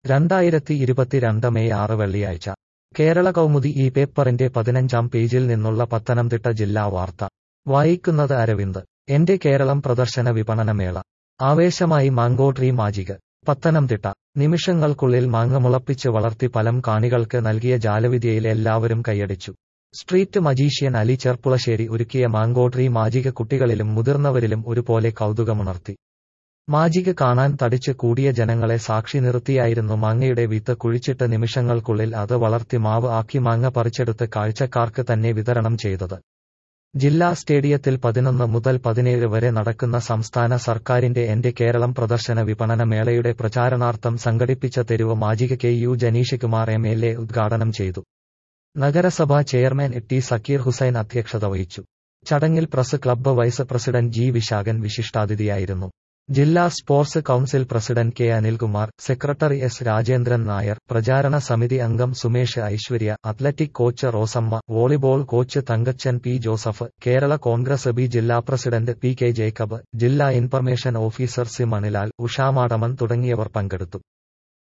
രണ്ടായിരത്തി ഇരുപത്തിരണ്ട് മെയ് ആറ് വെള്ളിയാഴ്ച കേരള കൗമുദി ഈ പേപ്പറിന്റെ പതിനഞ്ചാം പേജിൽ നിന്നുള്ള പത്തനംതിട്ട ജില്ലാ വാർത്ത വായിക്കുന്നത് അരവിന്ദ് എന്റെ കേരളം പ്രദർശന വിപണനമേള ആവേശമായി മാംഗോ ട്രീ മാജിക് പത്തനംതിട്ട നിമിഷങ്ങൾക്കുള്ളിൽ മാങ്ങ മുളപ്പിച്ച് വളർത്തി ഫലം കാണികൾക്ക് നൽകിയ ജാലവിദ്യയിൽ എല്ലാവരും കൈയടിച്ചു സ്ട്രീറ്റ് മജീഷ്യൻ അലി ചെർപ്പുളശ്ശേരി ഒരുക്കിയ മാംഗോ ട്രീ മാജിക് കുട്ടികളിലും മുതിർന്നവരിലും ഒരുപോലെ കൗതുകമുണർത്തി മാജിക് കാണാൻ തടിച്ച് കൂടിയ ജനങ്ങളെ സാക്ഷി നിർത്തിയായിരുന്നു മാങ്ങയുടെ വിത്ത് കുഴിച്ചിട്ട് നിമിഷങ്ങൾക്കുള്ളിൽ അത് വളർത്തി മാവ് ആക്കി മാങ്ങ പറിച്ചെടുത്ത് കാഴ്ചക്കാർക്ക് തന്നെ വിതരണം ചെയ്തത് ജില്ലാ സ്റ്റേഡിയത്തിൽ പതിനൊന്ന് മുതൽ പതിനേഴ് വരെ നടക്കുന്ന സംസ്ഥാന സർക്കാരിന്റെ എന്റെ കേരളം പ്രദർശന വിപണന മേളയുടെ പ്രചാരണാർത്ഥം സംഘടിപ്പിച്ച തെരുവ് മാജിക K U Janeesh Kumar M L A ഉദ്ഘാടനം ചെയ്തു നഗരസഭാ ചെയർമാൻ ടി സക്കീർ ഹുസൈൻ അധ്യക്ഷത വഹിച്ചു ചടങ്ങിൽ press club vice president G Vishakhan വിശിഷ്ടാതിഥിയായിരുന്നു ജില്ലാ sports council president K Anilkumar secretary S Rajendran Nair പ്രചാരണ സമിതി അംഗം Sumesh Aishwarya athletic coach Rosamma volleyball coach Thankachan P Joseph Kerala Congress B ജില്ലാ പ്രസിഡന്റ് പി കെ ജേക്കബ് ജില്ലാ information officer C Manilal Ushamadaman തുടങ്ങിയവർ പങ്കെടുത്തു